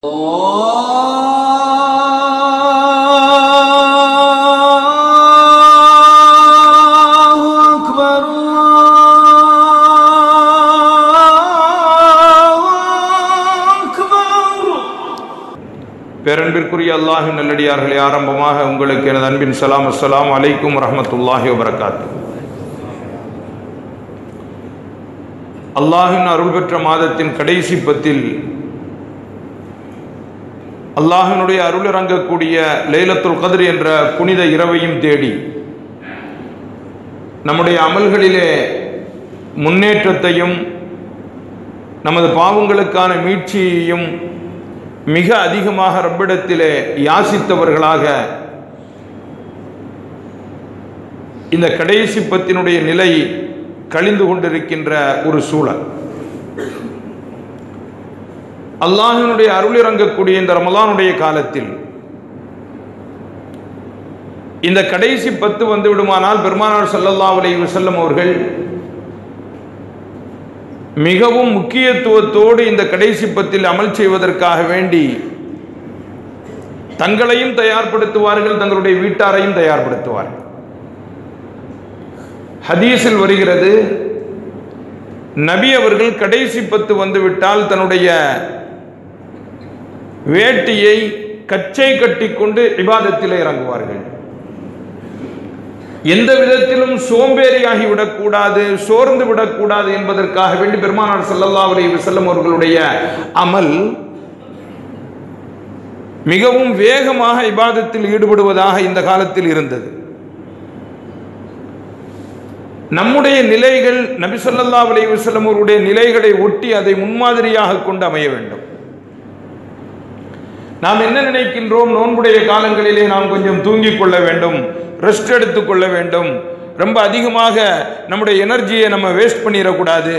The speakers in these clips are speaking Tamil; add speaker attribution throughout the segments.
Speaker 1: الله أكبر الله أكبر
Speaker 2: பேரன்பிற்குரிய அல்லாஹின் நல்லடியார்களே ஆரம்பமாக உங்களுக்கு எனது அன்பின் சலாம் அஸ்ஸலாம் அலைக்கும் வரஹ்மத்துல்லாஹி வபரகாத்து அல்லாஹின் அருள் பெற்ற மாதத்தின் கடைசி பத்தில் அல்லாஹினுடைய அருள் இறங்கக்கூடிய லைலத்துல் கதிர் என்ற புனித இரவையும் தேடி நம்முடைய அமல்களிலே முன்னேற்றத்தையும் நமது பாவங்களுக்கான மீட்சியையும் மிக அதிகமாக ரப்பிடத்திலே யாசித்தவர்களாக இந்த கடைசி பத்தினுடைய நிலை கழிந்து கொண்டிருக்கின்ற ஒரு சூழல் அல்லாஹினுடைய அருள் இறங்கக்கூடிய இந்த ரமலானுடைய காலத்தில் இந்த கடைசி பத்து வந்து விடுமானால் பெருமானார் ஸல்லல்லாஹு அலைஹி வஸல்லம் அவர்கள் மிகவும் முக்கியத்துவத்தோடு இந்த கடைசி பத்தில் அமல் செய்வதற்காக வேண்டி தங்களையும் தயார்படுத்துவார்கள் தங்களுடைய வீட்டாரையும் தயார்படுத்துவார்கள் ஹதீஸில் வருகிறது நபி அவர்கள் கடைசி பத்து வந்துவிட்டால் தன்னுடைய வேட்டியை கச்சை கட்டிக்கொண்டு இபாதத்தில் இறங்குவார்கள் எந்த விதத்திலும் சோம்பேறியாகி விடக்கூடாது சோர்ந்து விடக்கூடாது என்பதற்காக வேண்டி பெருமானார் ஸல்லல்லாஹு அலைஹி வஸல்லம் அவர்களுடைய அமல் மிகவும் வேகமாக இபாதத்தில் ஈடுபடுவதாக இந்த காலத்தில் இருந்தது நம்முடைய நிலைகள் நபி ஸல்லல்லாஹு அலைஹி வஸல்லம் அவருடைய நிலைகளை ஒட்டி அதை முன்மாதிரியாக கொண்டு அமைய வேண்டும் நாம் என்ன நினைக்கின்றோம் நோன்புடைய காலங்களிலே நாம் கொஞ்சம் தூங்கிக் கொள்ள வேண்டும் ரெஸ்ட் எடுத்துக்கொள்ள வேண்டும் ரொம்ப அதிகமாக நம்முடைய எனர்ஜியை நம்ம வேஸ்ட் பண்ணிடக்கூடாது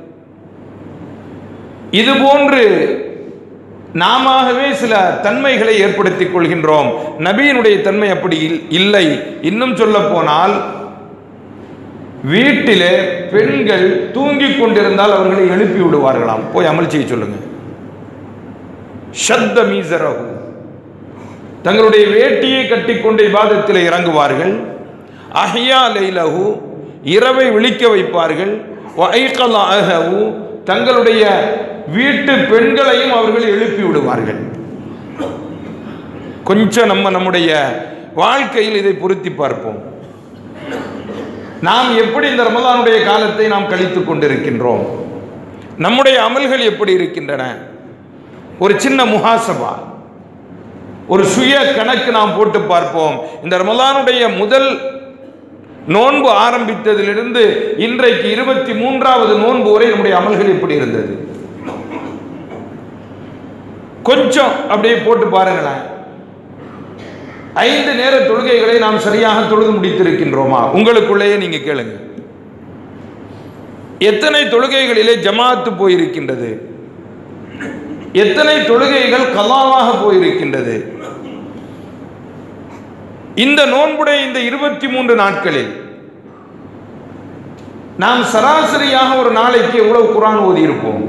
Speaker 2: இது போன்று நாமவே சில தன்மைகளை ஏற்படுத்திக் கொள்கின்றோம் நபியினுடைய தன்மை அப்படி இல்- இல்லை இன்னும் சொல்ல போனால் வீட்டிலே பெண்கள் தூங்கிக் கொண்டிருந்தால் அவர்களை எழுப்பி விடுவார்களாம் போய் அமல் செய்ய சொல்லுங்க ஷத்த மீசரகு தங்களுடைய வேட்டியை கட்டிக்கொண்டு இபாதத்தில் இறங்குவார்கள் அஹ்யா லைலஹு இரவை விழிக்க வைப்பார்கள் வஐகல அஹவு தங்களுடைய வீட்டு பெண்களையும் அவர்கள் எழுப்பி விடுவார்கள் கொஞ்சம் நம்ம நம்முடைய வாழ்க்கையில் இதை பொருத்தி பார்ப்போம் நாம் எப்படி இந்த ரமலானுடைய காலத்தை நாம் கழித்துக் கொண்டிருக்கின்றோம் நம்முடைய அமல்கள் எப்படி இருக்கின்றன ஒரு சின்ன முகாசபா ஒரு சுய கணக்கு நாம் போட்டு பார்ப்போம் இந்த ரமலானுடைய முதல் நோன்பு ஆரம்பித்ததிலிருந்து இன்றைக்கு இருபத்தி மூன்றாவது நோன்பு வரை நம்முடைய அமல்கள் எப்படி இருந்தது கொஞ்சம் அப்படியே போட்டு பாருங்களேன் ஐந்து நேர தொழுகைகளை நாம் சரியாக தொழுது முடித்திருக்கின்றோமா உங்களுக்குள்ளேயே நீங்க கேளுங்க எத்தனை தொழுகைகளிலே ஜமாத்து போயிருக்கின்றது எத்தனை தொழுகைகள் கலாவாக போயிருக்கின்றது இந்த நோன்புடைய இந்த இருபத்தி மூன்று நாட்களில் நாம் சராசரியாக ஒரு நாளைக்கு எவ்வளவு குரான் ஓதி இருப்போம்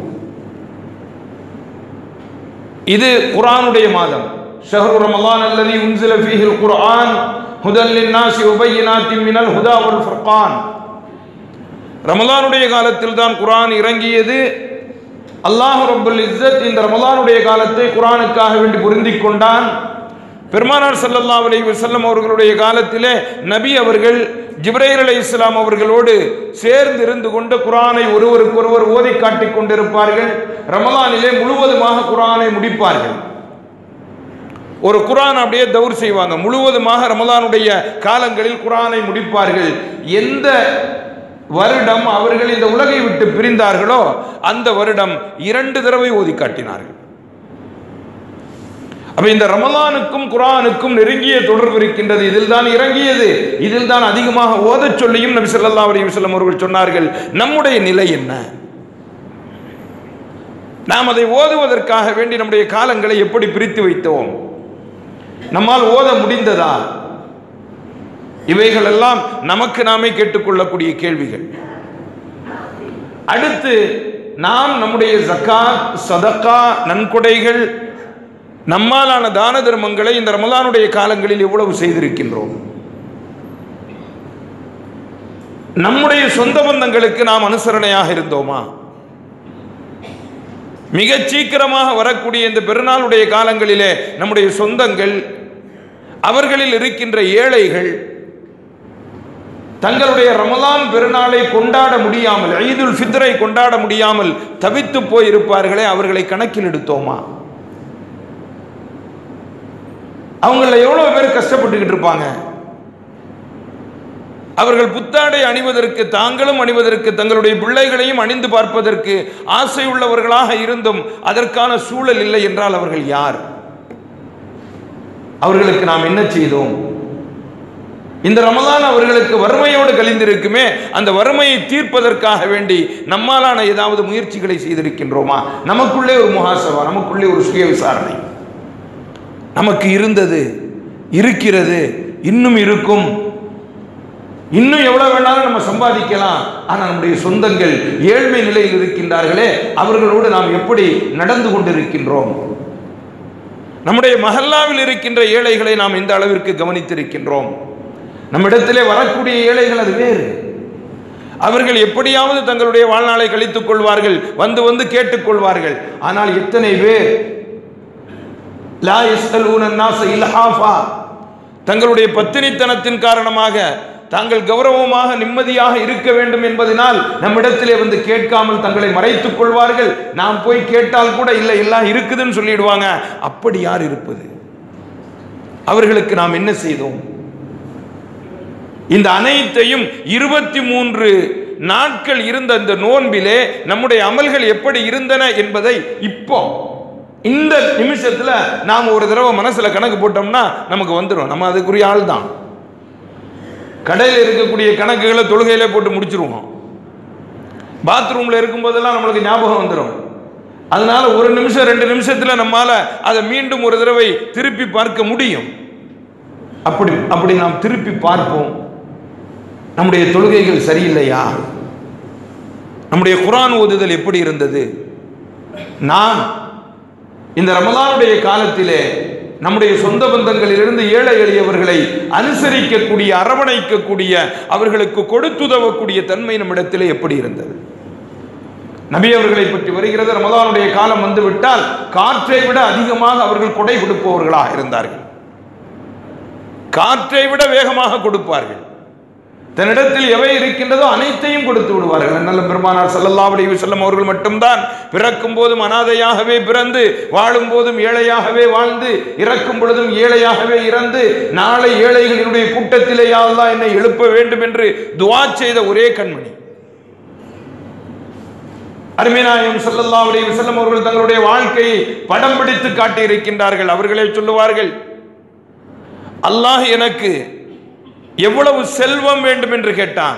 Speaker 2: இது குரானுடைய மாதம் ஷஹரு ரமலான் அல்லதி உன்சில ஃபீஹில் குர்ஆன் ஹுதல் லின்னாசி உபையினாத்தின் மினல் ஹுதா வல் ஃபுர்கான் ரமலானுடைய காலத்தில் தான் குரான் இறங்கியது அல்லாஹ் ரப்பல் இஸ்ஸத் இந்த ரமலானுடைய காலத்தை குரானுக்காக வேண்டி பொருந்திக் கொண்டான் பெருமானார் ஸல்லல்லாஹு அலைஹி வஸல்லம் அவர்களுடைய காலத்திலே நபி அவர்கள் ஜிப்ரைல் அலை இஸ்லாம் அவர்களோடு சேர்ந்து இருந்து கொண்டு குரானை ஒருவருக்கொருவர் ஓதி காட்டிக் கொண்டிருப்பார்கள் ரமலானிலே முழுவதுமாக குரானை முடிப்பார்கள் ஒரு குரான் அப்படியே தௌர் செய்வாங்க முழுவதுமாக ரமலானுடைய காலங்களில் குரானை முடிப்பார்கள் எந்த வருடம் அவர்கள் இந்த உலகை விட்டு பிரிந்தார்களோ அந்த வருடம் இரண்டு தடவை ஓதி காட்டினார்கள் அப்ப இந்த ரமலானுக்கும் குரானுக்கும் நெருங்கிய தொடர்பு இருக்கின்றது இதில் தான் இறங்கியது இதில் தான் அதிகமாக ஓதச் சொல்லியும் நபி ஸல்லல்லாஹு அலைஹி வஸல்லம் அவர்கள் சொன்னார்கள் நம்முடைய நிலை என்ன நாம் அதை ஓதுவதற்காக வேண்டி நம்முடைய காலங்களை எப்படி பிரித்து வைத்தோம் நம்மால் ஓத முடிந்ததா இவைகள் எல்லாம் நமக்கு நாமே கேட்டுக்கொள்ளக்கூடிய கேள்விகள் அடுத்து நாம் நம்முடைய ஜக்காத் சதக்கா நன்கொடைகள் நம்மாலான தான தர்மங்களை இந்த ரமலானுடைய காலங்களில் எவ்வளவு செய்திருக்கின்றோம் நம்முடைய சொந்த பந்தங்களுக்கு நாம் அனுசரணையாக இருந்தோமா மிக சீக்கிரமாக வரக்கூடிய இந்த பெருநாளுடைய காலங்களிலே நம்முடைய சொந்தங்கள் அவர்களில் இருக்கின்ற ஏழைகள் தங்களுடைய ரமலான் பெருநாளை கொண்டாட முடியாமல் ஈதுல் ஃபித்ரை கொண்டாட முடியாமல் தவித்து போயிருப்பார்களே அவர்களை கணக்கில் எடுத்தோமா அவங்கள எவ்வளவு பேர் கஷ்டப்பட்டுக்கிட்டு இருப்பாங்க அவர்கள் புத்தாடை அணிவதற்கு தாங்களும் அணிவதற்கு தங்களுடைய பிள்ளைகளையும் அணிந்து பார்ப்பதற்கு ஆசை உள்ளவர்களாக இருந்தும் அதற்கான சூழல் இல்லை என்றால் அவர்கள் யார் அவர்களுக்கு நாம் என்ன செய்தோம் இந்த ரமலான் அவர்களுக்கு வறுமையோடு கழிந்திருக்குமே அந்த வறுமையை தீர்ப்பதற்காக வேண்டி நம்மாலான ஏதாவது முயற்சிகளை செய்திருக்கின்றோமா நமக்குள்ளே ஒரு முகாசவா நமக்குள்ளே ஒரு சுய விசாரணை நமக்கு இருந்தது இருக்கிறது இன்னும் இருக்கும் இன்னும் எவ்வளவு வேணாலும் நம்ம சம்பாதிக்கலாம் ஆனால் நம்முடைய சொந்தங்கள் ஏழ்மை நிலையில் இருக்கின்றார்களே அவர்களோடு நாம் எப்படி நடந்து கொண்டிருக்கின்றோம் நம்முடைய மஹல்லாவில் இருக்கின்ற ஏழைகளை நாம் எந்த அளவிற்கு கவனித்திருக்கின்றோம் நம்மிடத்திலே வரக்கூடிய ஏழைகள் அது வேறு அவர்கள் எப்படியாவது தங்களுடைய வாழ்நாளை கழித்துக் கொள்வார்கள் வந்து வந்து கேட்டுக்கொள்வார்கள் ஆனால் எத்தனை பேர் லா யஸ்அலூன الناس இல்ஹாஃபா தங்களுடைய பத்தினித்தனத்தின் காரணமாக தாங்கள் கௌரவமாக நிம்மதியாக இருக்க வேண்டும் என்பதனால் நம்மிடத்திலே வந்து கேட்காமல் தங்களை மறைத்துக் கொள்வார்கள் நாம் போய் கேட்டால் கூட இல்லை எல்லாம் இருக்குதுன்னு சொல்லிடுவாங்க அப்படி யார் இருப்பது அவர்களுக்கு நாம் என்ன செய்தோம் இந்த அனைத்தையும் இருபத்தி மூன்று நாட்கள் இருந்த இந்த நோன்பிலே நம்முடைய அமல்கள் எப்படி இருந்தன என்பதை இப்போ இந்த நிமிஷத்துல நாம் ஒரு தடவை மனசுல கணக்கு போட்டோம்னா நமக்கு வந்துடும் நம்ம அதுக்குரிய ஆள் தான் கடையில் இருக்கக்கூடிய கணக்குகளை தொழுகையில போட்டு முடிச்சிருவோம் பாத்ரூம்ல இருக்கும்போதெல்லாம் நம்மளுக்கு ஞாபகம் வந்துடும் அதனால ஒரு நிமிஷம் ரெண்டு நிமிஷத்துல நம்மால அதை மீண்டும் ஒரு தடவை திருப்பி பார்க்க முடியும் அப்படி அப்படி நாம் திருப்பி பார்ப்போம் நம்முடைய தொழுகைகள் சரியில்லையா நம்முடைய குரான் ஓதுதல் எப்படி இருந்தது நான் இந்த ரமலானுடைய காலத்திலே நம்முடைய சொந்த பந்தங்களிலிருந்து ஏழை எளியவர்களை அனுசரிக்கக்கூடிய அரவணைக்கக்கூடிய அவர்களுக்கு கொடுத்துதவக்கூடிய தன்மை நம்மிடத்திலே எப்படி இருந்தது நபி அவர்களை பற்றி வருகிறது ரமலானுடைய காலம் வந்துவிட்டால் காற்றை விட அதிகமாக அவர்கள் கொடை கொடுப்பவர்களாக இருந்தார்கள் காற்றை விட வேகமாக கொடுப்பார்கள் தன்னிடத்தில் எவை இருக்கின்றதோ அனைத்தையும் கொடுத்து விடுவார்கள் நல்ல பெருமானார் ஸல்லல்லாஹு அலைஹி வஸல்லம் அவர்கள் மட்டும்தான் பிறக்கும் போதும் அனாதையாகவே பிறந்து வாழும் போதும் ஏழையாகவே வாழ்ந்து இறக்கும் பொழுதும் ஏழையாகவே இறந்து நாளை ஏழைகளினுடைய கூட்டத்திலே யா அல்லாஹ் என்னை எழுப்ப வேண்டும் என்று துஆ செய்த ஒரே கண்மணி அருமைநாயம் ஸல்லல்லாஹு அலைஹி வஸல்லம் அவர்கள் தங்களுடைய வாழ்க்கையை படம் பிடித்து காட்டி இருக்கின்றார்கள் அவர்களே சொல்லுவார்கள் அல்லாஹ் எனக்கு எவ்வளவு செல்வம் வேண்டும் என்று கேட்டான்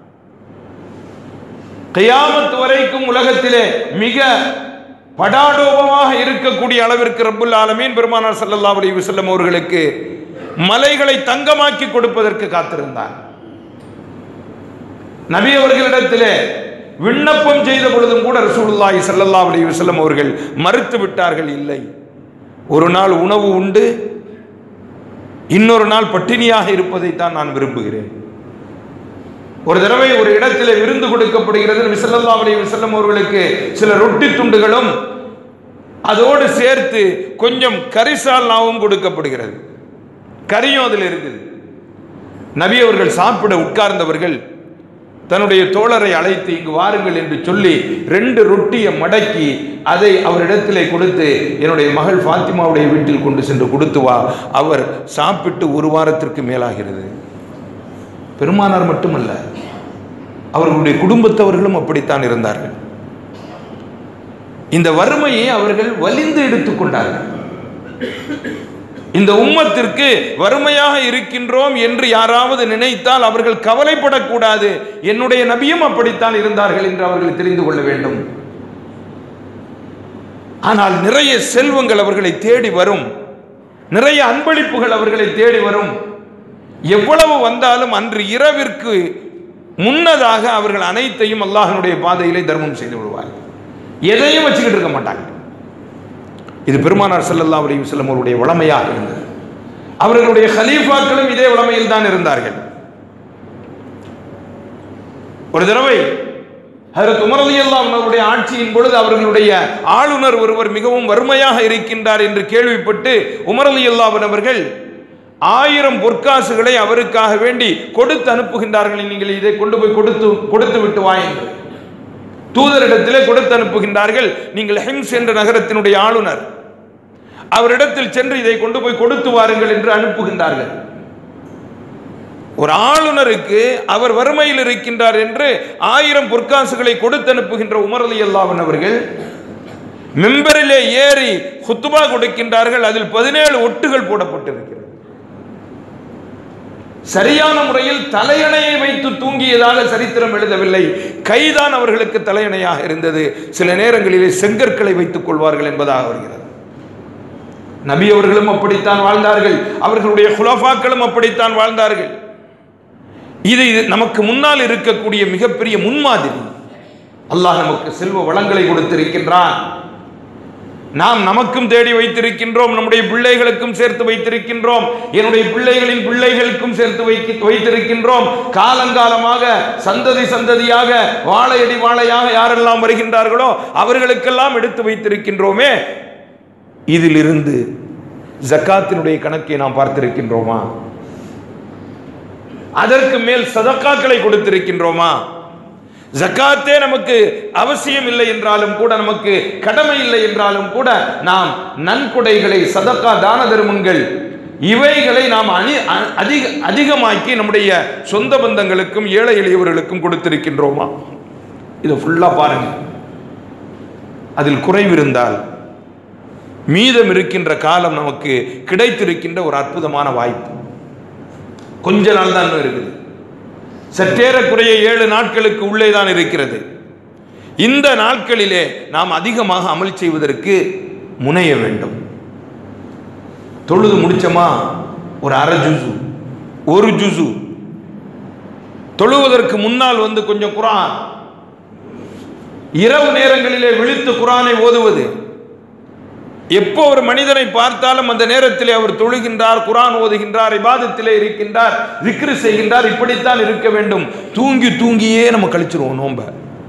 Speaker 2: கியாமத் வரைக்கும் உலகத்திலே மிக படாடோபமாக இருக்கக்கூடிய அளவிற்கு ரப்புல் ஆலமீன் பெருமானார் ஸல்லல்லாஹு அலைஹி வஸல்லம் அவர்களுக்கு மலைகளை தங்கமாக்கி கொடுப்பதற்கு காத்திருந்தான் நபி அவர்களிடத்திலே விண்ணப்பம் செய்த பொழுதும் கூட ரசூலுல்லாஹி ஸல்லல்லாஹு அலைஹி வஸல்லம் அவர்கள் மறுத்து விட்டார்கள் இல்லை ஒரு நாள் உணவு உண்டு இன்னொரு நாள் பட்டினியாக இருப்பதைத்தான் நான் விரும்புகிறேன் ஒரு தடவை ஒரு இடத்திலே விருந்து கொடுக்கப்படுகிறது நபி ஸல்லல்லாஹு அலைஹி வஸல்லம் அவர்களுக்கு சில ரொட்டி துண்டுகளும் அதோடு சேர்த்து கொஞ்சம் கரிசால்னாவும் கொடுக்கப்படுகிறது கரியும் அதில் இருக்குது நபி அவர்கள் சாப்பிட உட்கார்ந்தவர்கள் தன்னுடைய தோழரை அழைத்து இங்கு வாருங்கள் என்று சொல்லி ரெண்டு ரொட்டியை மடக்கி அதை அவரிடத்திலே கொடுத்து என்னுடைய மகள் ஃபாத்திமாவுடைய வீட்டில் கொண்டு சென்று கொடுத்து வா அவர் சாப்பிட்டு ஒரு வாரத்திற்கு மேலாகிறது பெருமானார் மட்டுமல்ல அவர்களுடைய குடும்பத்தவர்களும் அப்படித்தான் இருந்தார்கள் இந்த வறுமையை அவர்கள் வலிந்து எடுத்துக்கொண்டார்கள் இந்த உம்மத்திற்கு வறுமையாக இருக்கின்றோம் என்று யாராவது நினைத்தால் அவர்கள் கவலைப்படக்கூடாது என்னுடைய நபியும் அப்படித்தான் இருந்தார்கள் என்று அவர்கள் தெரிந்து கொள்ள வேண்டும் ஆனால் நிறைய செல்வங்கள் அவர்களை தேடி வரும் நிறைய அன்பளிப்புகள் அவர்களை தேடி வரும் எவ்வளவு வந்தாலும் அன்று இரவிற்கு முன்னதாக அவர்கள் அனைத்தையும் அல்லாஹனுடைய பாதையிலே தர்மம் செய்து விடுவார்கள் எதையும் வச்சுக்கிட்டு இருக்க மாட்டாங்க இது பெருமானார் ஸல்லல்லாஹு அலைஹி வஸல்லம் அவருடைய வளமையாக இருந்தது அவர்களுடைய ஹலீஃபாக்களும் இதே வளமையில் தான் இருந்தார்கள் ஒரு தடவை ஹரத் உமர் ரலியல்லாஹு அன்ஹு அவருடைய ஆட்சியின் பொழுது அவர்களுடைய ஆளுநர் ஒருவர் மிகவும் வறுமையாக இருக்கின்றார் என்று கேள்விப்பட்டு உமர் ரலியல்லாஹு அன்ஹு அவர்கள் ஆயிரம் பொற்காசுகளை அவருக்காக வேண்டி கொடுத்து அனுப்புகின்றார்கள் நீங்கள் இதை கொண்டு போய் கொடுத்து கொடுத்து விட்டு வாயுங்கள் தூதரிடத்திலே கொடுத்து அனுப்புகின்றார்கள் நீங்கள் ஹிம்ஸ் என்ற நகரத்தினுடைய ஆளுநர் அவரிடத்தில் சென்று இதை கொண்டு போய் கொடுத்து வாருங்கள் என்று அனுப்புகின்றார்கள் ஒரு ஆளுநருக்கு அவர் வறுமையில் இருக்கின்றார் என்று ஆயிரம் பொற்காசுகளை கொடுத்து அனுப்புகின்ற உமர் அலி அல்லாஹன் அவர்கள் மெம்பரிலே ஏறி குத்துபா கொடுக்கின்றார்கள் அதில் பதினேழு ஒட்டுகள் போடப்பட்டிருக்கிறது சரியான முறையில் தலையணையை வைத்து தூங்கியதாக சரித்திரம் எழுதவில்லை கைதான் அவர்களுக்கு தலையணையாக இருந்தது சில நேரங்களிலே செங்கற்களை வைத்துக் கொள்வார்கள் என்பதாக வருகிறது நபி அவர்களும் அப்படித்தான் வாழ்ந்தார்கள் அவர்களுடைய குலஃபாக்களும் அப்படித்தான் வாழ்ந்தார்கள் இது இது நமக்கு முன்னால் இருக்கக்கூடிய மிகப்பெரிய முன்மாதிரி அல்லாஹ் நமக்கு செல்வ வளங்களை கொடுத்திருக்கின்றான் நாம் நமக்கும் தேடி வைத்திருக்கின்றோம் நம்முடைய பிள்ளைகளுக்கும் சேர்த்து வைத்திருக்கின்றோம் என்னுடைய பிள்ளைகளின் பிள்ளைகளுக்கும் சேர்த்து வைக்க வைத்திருக்கின்றோம் காலங்காலமாக சந்ததி சந்ததியாக வாழையடி வாழையாக யாரெல்லாம் வருகின்றார்களோ அவர்களுக்கெல்லாம் எடுத்து வைத்திருக்கின்றோமே இதிலிருந்து ஜக்காத்தினுடைய கணக்கை நாம் பார்த்திருக்கின்றோமா அதற்கு மேல் சதக்காக்களை கொடுத்திருக்கின்றோமா ஜக்காத்தே நமக்கு அவசியம் இல்லை என்றாலும் கூட நமக்கு கடமை இல்லை என்றாலும் கூட நாம் நன்கொடைகளை சதக்கா தான தர்மங்கள் இவைகளை நாம் அணி அ- அதிக அதிகமாக்கி நம்முடைய சொந்த பந்தங்களுக்கும் ஏழை எளியவர்களுக்கும் கொடுத்திருக்கின்றோமா இதை ஃபுல்லா பாருங்க அதில் குறைவிருந்தால் மீதம் இருக்கின்ற காலம் நமக்கு கிடைத்திருக்கின்ற ஒரு அற்புதமான வாய்ப்பு கொஞ்ச நாள் தான் இன்னும் இருக்குது சற்றேறக்குறைய ஏழு நாட்களுக்கு உள்ளே தான் இருக்கிறது இந்த நாட்களிலே நாம் அதிகமாக அமல் செய்வதற்கு முனைய வேண்டும் தொழுது முடிச்சோமா ஒரு அரை ஜுசு ஒரு ஜுசு தொழுவதற்கு முன்னால் வந்து கொஞ்சம் குரான் இரவு நேரங்களிலே விழித்து குரானை ஓதுவது எப்போ ஒரு மனிதனை பார்த்தாலும் அந்த நேரத்திலே அவர் தொழுகின்றார் குரான் ஓதுகின்றார் இபாதத்திலே இருக்கின்றார் விக்ரு செய்கின்றார் இப்படித்தான் இருக்க வேண்டும் தூங்கி தூங்கியே நம்ம கழிச்சிருவோம் நோம்ப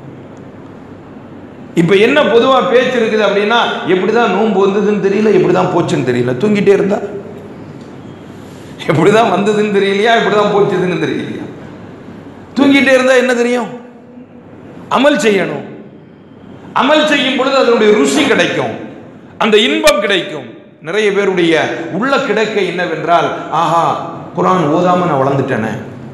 Speaker 2: இப்ப என்ன பொதுவா பேச்சு இருக்குது அப்படின்னா எப்படிதான் நோன்பு வந்ததுன்னு தெரியல எப்படிதான் போச்சுன்னு தெரியல தூங்கிட்டே இருந்தா எப்படிதான் வந்ததுன்னு தெரியலையா எப்படிதான் போச்சுதுன்னு தெரியலையா தூங்கிட்டே இருந்தா என்ன தெரியும் அமல் செய்யணும் அமல் செய்யும் பொழுது அதனுடைய ருசி கிடைக்கும் அந்த இன்பம் கிடைக்கும் நிறைய பேருடைய உள்ள கிடக்க என்னவென்றால் ஆஹா குரான் ஓதாம நான் வளர்ந்துட்டேனே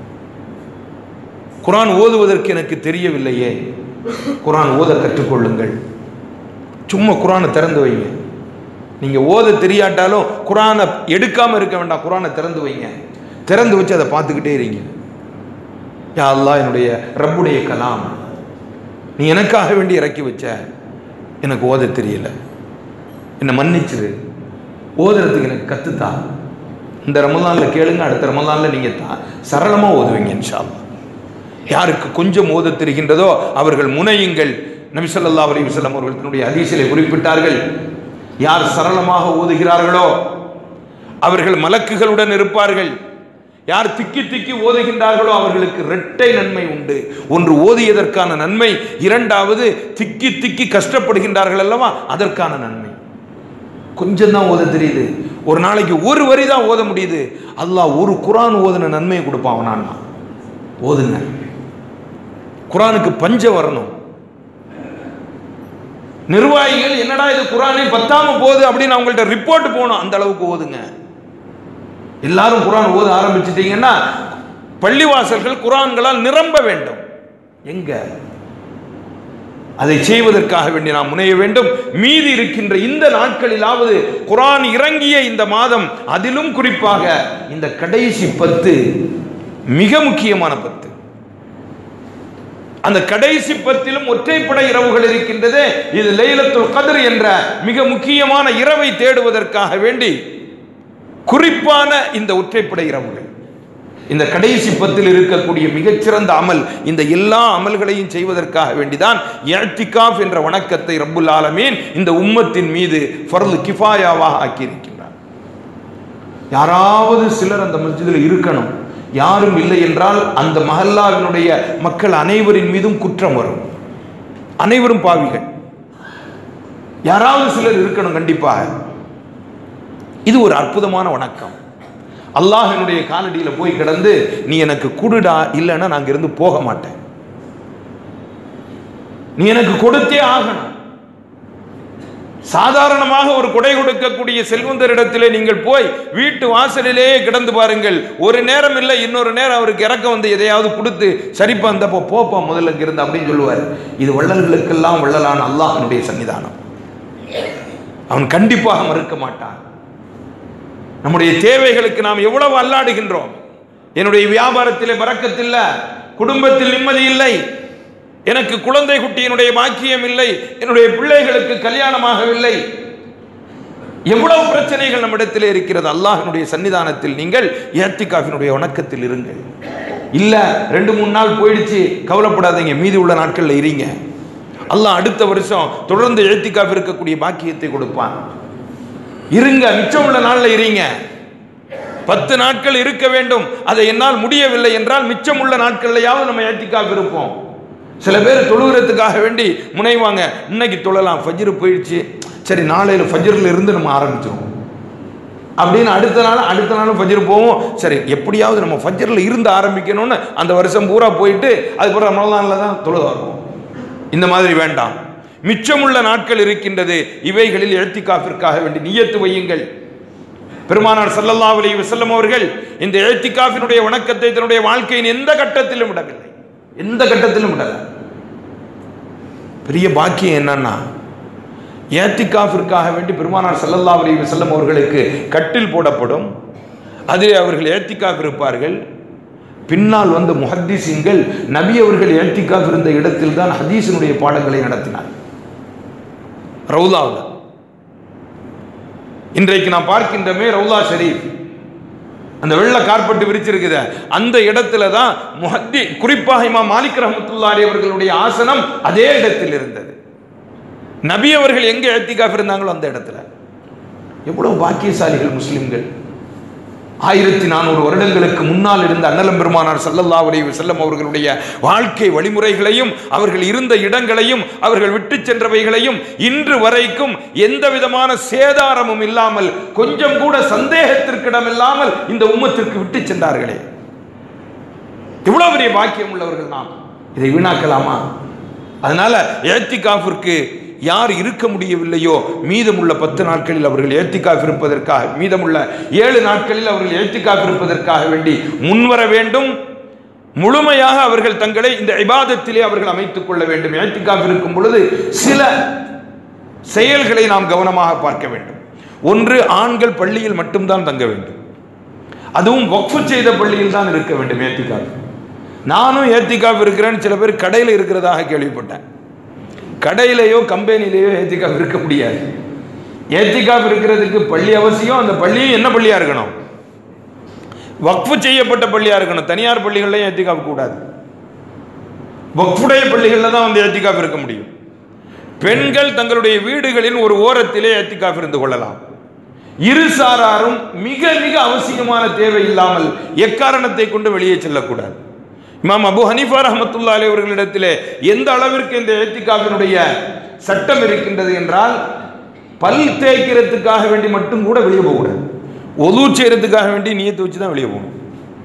Speaker 2: குரான் ஓதுவதற்கு எனக்கு தெரியவில்லையே குரான் ஓத கற்றுக்கொள்ளுங்கள் சும்மா குரானை திறந்து வைங்க நீங்க ஓத தெரியாட்டாலும் குரானை எடுக்காம இருக்க வேண்டாம் குரானை திறந்து வைங்க திறந்து வச்சு அதை பார்த்துக்கிட்டே இருங்க யா அல்லாஹ் என்னுடைய ரப்புடைய கலாம் நீ எனக்காக வேண்டி இறக்கி வச்ச எனக்கு ஓத தெரியல என்னை மன்னிச்சிரு ஓதுறதுக்கு எனக்கு கத்துத்தா இந்த ரமலான்ல கேளுங்க அடுத்த ரமலான்ல நீங்க தா சரளமா ஓதுவீங்க இன்ஷா அல்லாஹ். யாருக்கு கொஞ்சம் ஓத தெரிகின்றதோ அவர்கள் முனையுங்கள் நபி ஸல்லல்லாஹு அலைஹி வஸல்லம் அவர்கள் தன்னுடைய ஹதீஸிலே குறிப்பிட்டார்கள் யார் சரளமாக ஓதுகிறார்களோ அவர்கள் மலக்குகளுடன் இருப்பார்கள் யார் திக்கி திக்கி ஓதுகின்றார்களோ அவர்களுக்கு இரட்டை நன்மை உண்டு ஒன்று ஓதியதற்கான நன்மை இரண்டாவது திக்கி திக்கி கஷ்டப்படுகின்றார்கள் அல்லவா அதற்கான நன்மை கொஞ்சம் தான் ஓத தெரியுது ஒரு நாளைக்கு ஒரு வரி தான் ஓத முடியுது அல்லாஹ் ஒரு குரான் ஓதுன நன்மையை கொடுப்பான் அவனான்னா ஓதுங்க குரானுக்கு பஞ்சம் வரணும் நிர்வாகிகள் என்னடா இது குரானே பத்தாம போகுது அப்படின்னு அவங்கள்ட்ட ரிப்போர்ட் போகணும் அந்த அளவுக்கு ஓதுங்க எல்லாரும் குரான் ஓத ஆரம்பிச்சிட்டீங்கன்னா பள்ளிவாசல்கள் குரான்களால் நிரம்ப வேண்டும் எங்க அதை செய்வதற்காக வேண்டி நாம் முனைய வேண்டும் மீதி இருக்கின்ற இந்த நாட்களிலாவது குரான் இறங்கிய இந்த மாதம் அதிலும் குறிப்பாக இந்த கடைசி பத்து மிக முக்கியமான பத்து அந்த கடைசி பத்திலும் ஒற்றைப்படை இரவுகள் இருக்கின்றதே இது லைலத்துல் கத்ர் என்ற மிக முக்கியமான இரவை தேடுவதற்காக வேண்டி குறிப்பான இந்த ஒற்றைப்படை இரவுகள் இந்த கடைசி பத்தில் இருக்கக்கூடிய மிகச்சிறந்த அமல் இந்த எல்லா அமல்களையும் செய்வதற்காக வேண்டிதான் இஅ்திகாஃப் என்ற வணக்கத்தை ரப்புல் ஆலமீன் இந்த உம்மத்தின் மீது ஃபர்லு கிஃபாயாவாக ஆக்கியிருக்கின்றார் யாராவது சிலர் அந்த மஸ்ஜிதில் இருக்கணும் யாரும் இல்லை என்றால் அந்த மஹல்லாவினுடைய மக்கள் அனைவரின் மீதும் குற்றம் வரும் அனைவரும் பாவிகள் யாராவது சிலர் இருக்கணும் கண்டிப்பாக இது ஒரு அற்புதமான வணக்கம் அல்லாஹினுடைய காலடியில போய் கிடந்து நீ எனக்கு குடுடா இல்லைன்னா நான் இருந்து போக மாட்டேன் நீ எனக்கு கொடுத்தே ஆகணும் சாதாரணமாக ஒரு கொடை கொடுக்கக்கூடிய செல்வந்தரிடத்திலே நீங்கள் போய் வீட்டு வாசலிலே கிடந்து பாருங்கள் ஒரு நேரம் இல்லை இன்னொரு நேரம் அவருக்கு இறக்க வந்து எதையாவது கொடுத்து சரிப்பா இந்தப்போ போப்பா முதல்ல இருந்து அப்படின்னு சொல்லுவார் இது வள்ளல்களுக்கெல்லாம் வள்ளலான அல்லாஹனுடைய சன்னிதானம் அவன் கண்டிப்பாக மறுக்க மாட்டான் நம்முடைய தேவைகளுக்கு நாம் எவ்வளவு அல்லாடுகின்றோம் என்னுடைய வியாபாரத்திலே பறக்கத்தில்ல குடும்பத்தில் நிம்மதி இல்லை எனக்கு குழந்தை குட்டியினுடைய பாக்கியம் இல்லை என்னுடைய பிள்ளைகளுக்கு கல்யாணமாகவில்லை எவ்வளவு பிரச்சனைகள் நம்மிடத்தில் இருக்கிறது அல்லாஹினுடைய சன்னிதானத்தில் நீங்கள் ஏத்திகாஃபினுடைய வணக்கத்தில் இருங்கள் இல்ல ரெண்டு மூணு நாள் போயிடுச்சு கவலைப்படாதீங்க மீதி உள்ள நாட்கள்ல இருங்க அல்லாஹ் அடுத்த வருஷம் தொடர்ந்து ஏத்திகாஃப் இருக்கக்கூடிய பாக்கியத்தை கொடுப்பான் இருங்க மிச்சம் உள்ள நாள்ல இருங்க பத்து நாட்கள் இருக்க வேண்டும் அதை என்னால் முடியவில்லை என்றால் மிச்சம் உள்ள நாட்கள்லையாவது நம்ம ஏத்திக்காக இருப்போம் சில பேர் தொழுகிறதுக்காக வேண்டி முனைவாங்க இன்னைக்கு தொழலாம் ஃபஜ்ரு போயிடுச்சு சரி நாளையில ஃபஜ்ரில் இருந்து நம்ம ஆரம்பிச்சிருவோம் அப்படின்னு அடுத்த நாள் அடுத்த நாளும் ஃபஜ்ர் போவோம் சரி எப்படியாவது நம்ம ஃபஜ்ரில் இருந்து ஆரம்பிக்கணும்னு அந்த வருஷம் பூரா போயிட்டு அதுக்கப்புறம் ரமலானில் தான் தொழுக வருவோம் இந்த மாதிரி வேண்டாம் மிச்சமுள்ள நாட்கள் இருக்கின்றது இவைகளில் எழுத்திக்காஃபிற்காக வேண்டி நியத்து வையுங்கள் பெருமானார் ஸல்லல்லாஹு அலைஹி வஸல்லம் அவர்கள் இந்த எழுத்திக்காஃபினுடைய வணக்கத்தை தன்னுடைய வாழ்க்கையின் எந்த கட்டத்திலும் விடவில்லை எந்த கட்டத்திலும் விடல பெரிய பாக்கியம் என்னன்னா ஏத்திகாஃபிற்காக வேண்டி பெருமானார் ஸல்லல்லாஹு அலைஹி வஸல்லம் அவர்களுக்கு கட்டில் போடப்படும் அதில் அவர்கள் ஏத்திகாஃப் இருப்பார்கள் பின்னால் வந்த முஹத்திசீன்கள் நபி அவர்கள் ஏத்திகாஃப் இருந்த இடத்தில் தான் ஹதீஸினுடைய பாடங்களை நடத்தினார் ரவுலாவில் இன்றைக்கு நாம் பார்க்கின்றமே ரவுலா ஷரீஃப் அந்த வெள்ள கார்பெட் விரிச்சிருக்குது அந்த இடத்துல தான் முஹத்தி குறிப்பாக இமாம் மாலிக் ரஹமத்துல்லாரி அவர்களுடைய ஆசனம் அதே இடத்தில் இருந்தது நபி அவர்கள் எங்க ஏத்திகாஃப் இருந்தாங்களோ அந்த இடத்துல எவ்வளவு பாக்கியசாலிகள் முஸ்லிம்கள் ஆயிரத்தி நானூறு வருடங்களுக்கு முன்னால் இருந்த அண்ணலம் பெருமானார் ஸல்லல்லாஹு அலைஹி வஸல்லம் அவர்களுடைய வாழ்க்கை வழிமுறைகளையும் அவர்கள் இருந்த இடங்களையும் அவர்கள் விட்டு சென்றவைகளையும் இன்று வரைக்கும் எந்த விதமான சேதாரமும் இல்லாமல் கொஞ்சம் கூட சந்தேகத்திற்கிடம் இல்லாமல் இந்த உம்மத்திற்கு விட்டு சென்றார்களே இவ்வளவு பெரிய பாக்கியம் உள்ளவர்கள் நாம் இதை வீணாக்கலாமா அதனால ஏத்திகாஃபிற்கு யார் இருக்க முடியவில்லையோ மீதமுள்ள பத்து நாட்களில் அவர்கள் ஏத்திக்காஃப் இருப்பதற்காக மீதமுள்ள ஏழு நாட்களில் அவர்கள் ஏத்திக்காஃப் இருப்பதற்காக வேண்டி முன்வர வேண்டும் முழுமையாக அவர்கள் தங்களை இந்த இபாதத்திலே அவர்கள் அமைத்துக் கொள்ள வேண்டும் ஏத்திக்காஃப் இருக்கும் பொழுது சில செயல்களை நாம் கவனமாக பார்க்க வேண்டும் ஒன்று ஆண்கள் பள்ளியில் மட்டும்தான் தங்க வேண்டும் அதுவும் வக்ஃபு செய்த பள்ளியில் தான் இருக்க வேண்டும் ஏத்திக்காஃப் நானும் ஏத்திக்காஃப் இருக்கிறேன்னு சில பேர் கடையில் இருக்கிறதாக கேள்விப்பட்டேன் கடையிலேயோ கம்பெனிலேயோ ஏத்திகாப் இருக்க முடியாது ஏத்திகாப் இருக்கிறதுக்கு பள்ளி அவசியம் அந்த பள்ளியும் என்ன பள்ளியா இருக்கணும் வக்ஃபு செய்யப்பட்ட பள்ளியா இருக்கணும் தனியார் பள்ளிகள்லையும் ஏத்திகாப் கூடாது வக்ஃபுடைய பள்ளிகளில் தான் வந்து ஏத்திகாப் இருக்க முடியும் பெண்கள் தங்களுடைய வீடுகளின் ஒரு ஓரத்திலே ஏத்திகாப் இருந்து கொள்ளலாம் இரு சாராரும் மிக மிக அவசியமான தேவை இல்லாமல் எக்காரணத்தை கொண்டு வெளியே செல்லக்கூடாது இமாம் அபு ஹனீஃபா ரஹமத்துல்லா அலி அவர்களிடத்திலே எந்த அளவிற்கு இந்த ஏத்திகாவினுடைய சட்டம் இருக்கின்றது என்றால் பல் தேய்க்கிறதுக்காக வேண்டி மட்டும் கூட வெளியே போகக்கூடாது ஒது செய்யறதுக்காக வேண்டி நீயத்தை வச்சு தான் வெளியே போகணும்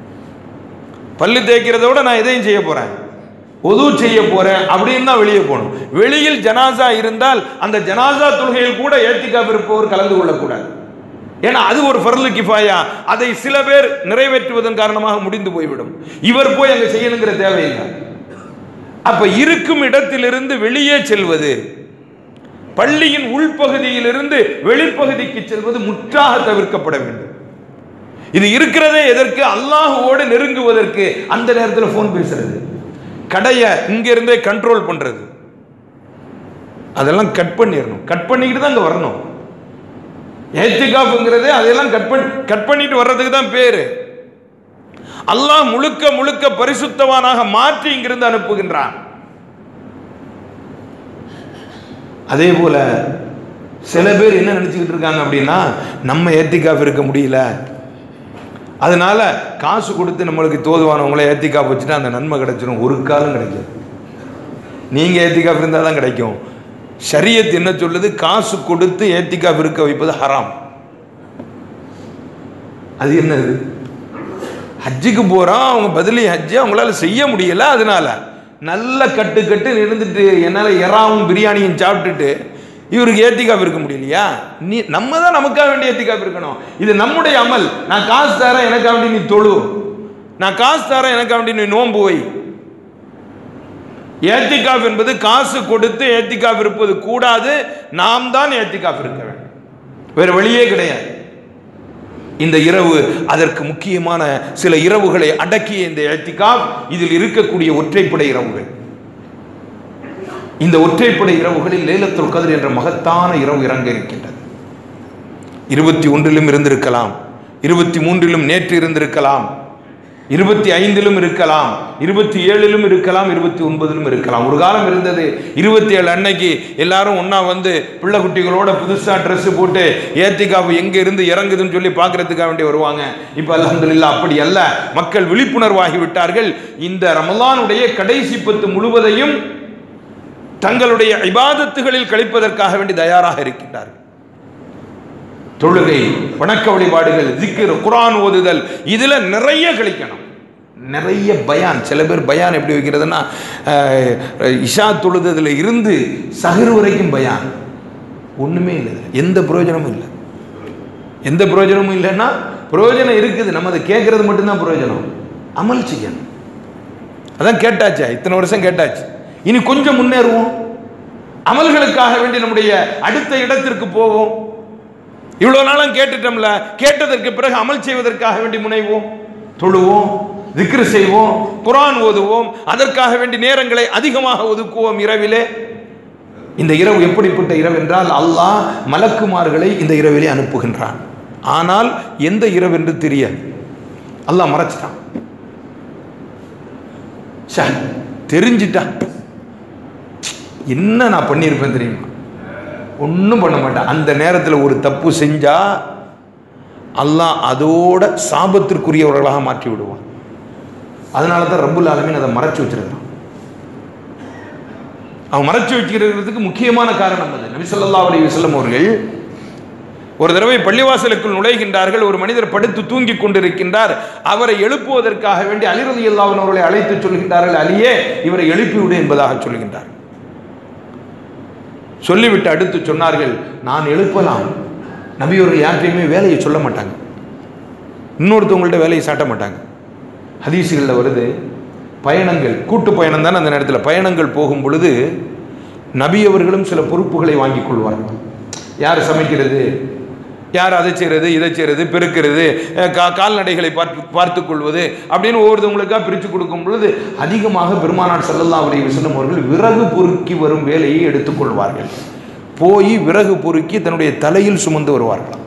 Speaker 2: பல்லு தேய்க்கிறத விட நான் எதையும் செய்ய போறேன் ஒது செய்ய போறேன் அப்படின்னு தான் வெளியே போகணும் வெளியில் ஜனாசா இருந்தால் அந்த ஜனாசா தொழுகையில் கூட ஏத்திகாப் இருப்பவர் கலந்து கொள்ளக்கூடாது ஏன்னா அது ஒரு ஃபர்லு கிஃபாயா அதை சில பேர் நிறைவேற்றுவதன் காரணமாக முடிந்து போய்விடும் இவர் போய் அங்க செய்யணுங்கிற தேவையில்லை அப்ப இருக்கும் இடத்திலிருந்து வெளியே செல்வது பள்ளியின் உள்பகுதியிலிருந்து வெளிப்பகுதிக்கு செல்வது முற்றாக தவிர்க்கப்பட வேண்டும் இது இருக்கிறதே எதற்கு அல்லாஹுவோடு நெருங்குவதற்கு அந்த நேரத்தில் போன் பேசுறது கடையை இங்க இருந்தே கண்ட்ரோல் பண்றது அதெல்லாம் கட் பண்ணிடணும் கட் பண்ணிக்கிட்டு தான் அங்க வரணும் ஏத்திகாப்புங்கிறது அதெல்லாம் கட் பண்ணி கட் பண்ணிட்டு வர்றதுக்கு தான் பேரு அல்லாஹ் முழுக்க முழுக்க பரிசுத்தவானாக மாற்றி இங்கிருந்து அனுப்புகின்றான் அதே போல சில பேர் என்ன நினைச்சுக்கிட்டு இருக்காங்க அப்படின்னா நம்ம ஏத்திக்காஃப் இருக்க முடியல அதனால காசு கொடுத்து நம்மளுக்கு தோதுவானவங்கள ஏத்திக்காஃப் வச்சுட்டா அந்த நன்மை கிடைச்சிடும் ஒரு காலம் கிடைக்கும் நீங்க ஏத்திக்காஃப் இருந்தால் தான் கிடைக்கும் ஷரியத் என்ன சொல்லுது காசு கொடுத்து ஏத்திக்காஃப் இருக்க வைப்பது ஹராம் அது என்னது ஹஜ்ஜுக்கு போறோம் அவங்க பதிலி ஹஜ்ஜு அவங்களால செய்ய முடியல அதனால நல்ல கட்டு கட்டு இருந்துட்டு என்னால் எறாவும் பிரியாணியும் சாப்பிட்டுட்டு இவருக்கு ஏத்திக்காப் இருக்க முடியலையா நீ நம்ம தான் நமக்காக வேண்டிய ஏத்திக்காப் இருக்கணும் இது நம்முடைய அமல் நான் காசு தரேன் எனக்காக வேண்டி நீ தொழு நான் காசு தரேன் எனக்காக வேண்டி நீ நோன்பு வை ஏத்திகாப் என்பது காசு கொடுத்து ஏத்திகாப் இருப்பது கூடாது நாம் தான் ஏத்திகாப் இருக்க வேண்டும் வேறு வழியே கிடையாது இந்த இரவு அதற்கு முக்கியமான சில இரவுகளை அடக்கிய இந்த ஏத்திகாப் இதில் இருக்கக்கூடிய ஒற்றைப்படை இரவுகள் இந்த ஒற்றைப்படை இரவுகளில் லேலத்துல் கதிர் என்ற மகத்தான இரவு இறங்க இருக்கின்றது இருபத்தி ஒன்றிலும் இருந்திருக்கலாம் இருபத்தி மூன்றிலும் நேற்று இருந்திருக்கலாம் இருபத்தி ஐந்திலும் இருக்கலாம் இருபத்தி ஏழிலும் இருக்கலாம் இருபத்தி ஒன்பதிலும் இருக்கலாம் ஒரு காலம் இருந்தது இருபத்தி ஏழு அன்னைக்கு எல்லாரும் ஒண்ணா வந்து பிள்ளை குட்டிகளோட புதுசா Dress போட்டு ஏத்திக்காவு எங்க இருந்து இறங்குதுன்னு சொல்லி பார்க்கறதுக்காக வேண்டி வருவாங்க இப்ப அல்ஹம்துலில்லாஹ் அப்படி அல்ல மக்கள் விழிப்புணர்வாகி விட்டார்கள் இந்த ரமலானுடைய கடைசி பத்து முழுவதையும் தங்களுடைய இபாதத்துகளில் கழிப்பதற்காக வேண்டி தயாராக இருக்கின்றார்கள் தொழுகை வணக்க வழிபாடுகள் திக்ர் குர்ஆன் ஓதுதல் இதுல நிறைய கழிக்கணும் நிறைய பயான் சில பேர் பயான் எப்படி வைக்கிறதுன்னா அஹ், இஷா தொழுததுல இருந்து சஹர் வரைக்கும் பயான் ஒண்ணுமே இல்லை இதுல. எந்த பிரயோஜனமும் இல்லை எந்த பிரயோஜனமும் இல்லைன்னா பிரயோஜனம் இருக்குது நம்ம அதை கேட்கறது மட்டும்தான் பிரயோஜனம் அமல் செய்யணும் அதான் கேட்டாச்சா இத்தனை வருஷம் கேட்டாச்சு இனி கொஞ்சம் முன்னேறுவோம் அமல்களுக்காக வேண்டி நம்முடைய அடுத்த இடத்திற்கு போவோம் இவ்வளவு நாளும் கேட்டுட்டோம்ல கேட்டதற்கு பிறகு அமல் செய்வதற்காக வேண்டி முனைவோம் தொழுவோம் திக்ரு செய்வோம் குர்ஆன் ஓதுவோம் அதற்காக வேண்டி நேரங்களை அதிகமாக ஒதுக்குவோம் இரவிலே இந்த இரவு எப்படிப்பட்ட இரவு என்றால் அல்லாஹ் மலக்குமார்களை இந்த இரவிலே அனுப்புகின்றான் ஆனால் எந்த இரவு என்று தெரியாது அல்லாஹ் மறைச்சிட்டான் ச்சே, தெரிஞ்சிட்டான் என்ன நான் பண்ணியிருப்பேன் தெரியுமா ஒன்றும் பண்ண மாட்டேன் அந்த நேரத்தில் ஒரு தப்பு செஞ்சா அல்லாஹ் அதோட சாபத்திற்குரியவர்களாக மாற்றி விடுவான் அதனால தான் ரப்புல் ஆலமீன் அதை மறைச்சு வச்சிருக்கான் அவன் மறைச்சு வச்சிருக்கிறதுக்கு முக்கியமான காரணம் அது நபி ஸல்லல்லாஹு அலைஹி வஸல்லம் அவர்கள் ஒரு தடவை பள்ளிவாசலுக்குள் நுழைகின்றார்கள் ஒரு மனிதர் படுத்து தூங்கிக் கொண்டிருக்கின்றார் அவரை எழுப்புவதற்காக வேண்டி அலி ரலியல்லாஹு அன்ஹு அவர்களை அழைத்து சொல்கின்றார்கள் அலியே இவரை எழுப்பிவிடு என்பதாக சொல்கின்றார் சொல்லிவிட்டு அடுத்து சொன்னார்கள் நான் எழுப்பலாம் நபியவர்கள் யார்கிட்டையுமே வேலையை சொல்ல மாட்டாங்க இன்னொருத்தவங்கள்ட்ட வேலையை சாட்ட மாட்டாங்க ஹதீசுகளில் வருது பயணங்கள் கூட்டு பயணம் தானே அந்த நேரத்தில் பயணங்கள் போகும் பொழுது நபி அவர்களும் சில பொறுப்புகளை வாங்கிக் கொள்வார்கள் யார் சமைக்கிறது யார் அதை செய்கிறது இதை செய்கிறது பெருக்கிறது அஹ் கா கால்நடைகளை பார்த்து பார்த்து கொள்வது அப்படின்னு ஒவ்வொருத்தவங்களுக்காக பிரித்து கொடுக்கும் பொழுது அதிகமாக பெருமானார் ஸல்லல்லாஹு அலைஹி வஸல்லம் அவர்கள் விறகு பொறுக்கி வரும் வேலையை எடுத்துக்கொள்வார்கள் போய் விறகு பொறுக்கி தன்னுடைய தலையில் சுமந்து வருவார்களாம்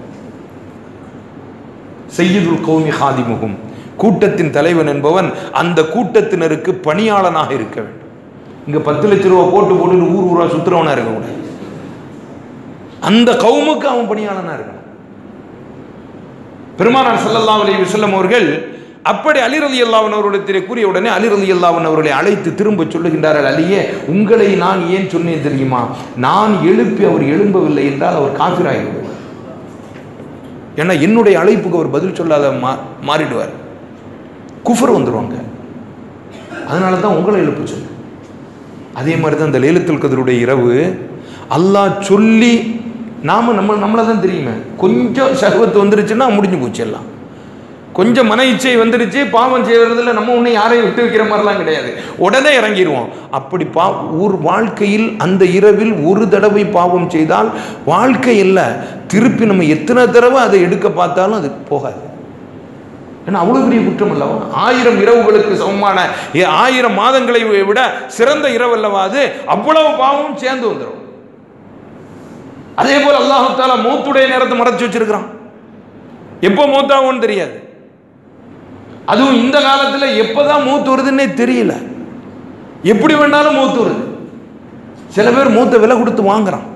Speaker 2: செய்யுதுல் கௌமி ஹாதிமுகும் கூட்டத்தின் தலைவன் என்பவன் அந்த கூட்டத்தினருக்கு பணியாளனாக இருக்க வேண்டும் இங்க பத்து லட்ச ரூபா போட்டு போட்டு ஊர் ஊரா சுத்துறவனா இருக்கக்கூடாது அந்த கவுமுக்கு அவன் பணியாளனா இருக்கணும் பெருமானார் ஸல்லல்லாஹு அலைஹி வஸல்லம் அவர்கள் அப்படி அலி ரலியல்லாஹு அன்ஹு அவர்களிடத்திலே கூறிய உடனே அலி ரலியல்லாஹு அன்ஹு அவர்களை அழைத்து திரும்ப சொல்லுகின்றார்கள் அலியே உங்களை நான் ஏன் சொன்னேன் தெரியுமா நான் எழுப்பி அவர் எழும்பவில்லை என்றால் அவர் காஃபிராகிவிடுவார் ஏன்னா என்னுடைய அழைப்புக்கு அவர் பதில் சொல்லாத மா மாறிடுவார் குஃபர் வந்துருவாங்க அதனால தான் உங்களை எழுப்ப சொன்னேன் அதே மாதிரி தான் இந்த லேலத்துல் கதருடைய இரவு அல்லாஹ் சொல்லி நாம நம்ம நம்மளை தான் தெரியுமே கொஞ்சம் சகவத்து வந்துருச்சுன்னா முடிஞ்சு போச்சு எல்லாம் கொஞ்சம் மன இச்சை வந்துருச்சு பாவம் செய்யறதுல நம்ம ஒன்றும் யாரையும் விட்டு வைக்கிற மாதிரிலாம் கிடையாது உடனே இறங்கிடுவோம் அப்படி பா ஒரு வாழ்க்கையில் அந்த இரவில் ஒரு தடவை பாவம் செய்தால் வாழ்க்கை இல்லை திருப்பி நம்ம எத்தனை தடவை அதை எடுக்க பார்த்தாலும் அது போகாது ஏன்னா அவ்வளவு பெரிய குற்றம் அல்லவா ஆயிரம் இரவுகளுக்கு சமமான ஏ- ஆயிரம் மாதங்களை விட சிறந்த இரவு அல்லவா அது அவ்வளவு பாவமும் சேர்ந்து வந்துடும் அதே போல அல்லாஹு தாலா மூத்துடைய நேரத்தை மறைச்சு வச்சிருக்கிறான் எப்போ மூத்தாகும்னு தெரியாது அதுவும் இந்த காலத்துல எப்பதான் மூத்து வருதுன்னே தெரியல எப்படி வேணாலும் மூத்து வருது சில பேர் மூத்த விலை கொடுத்து வாங்குறான்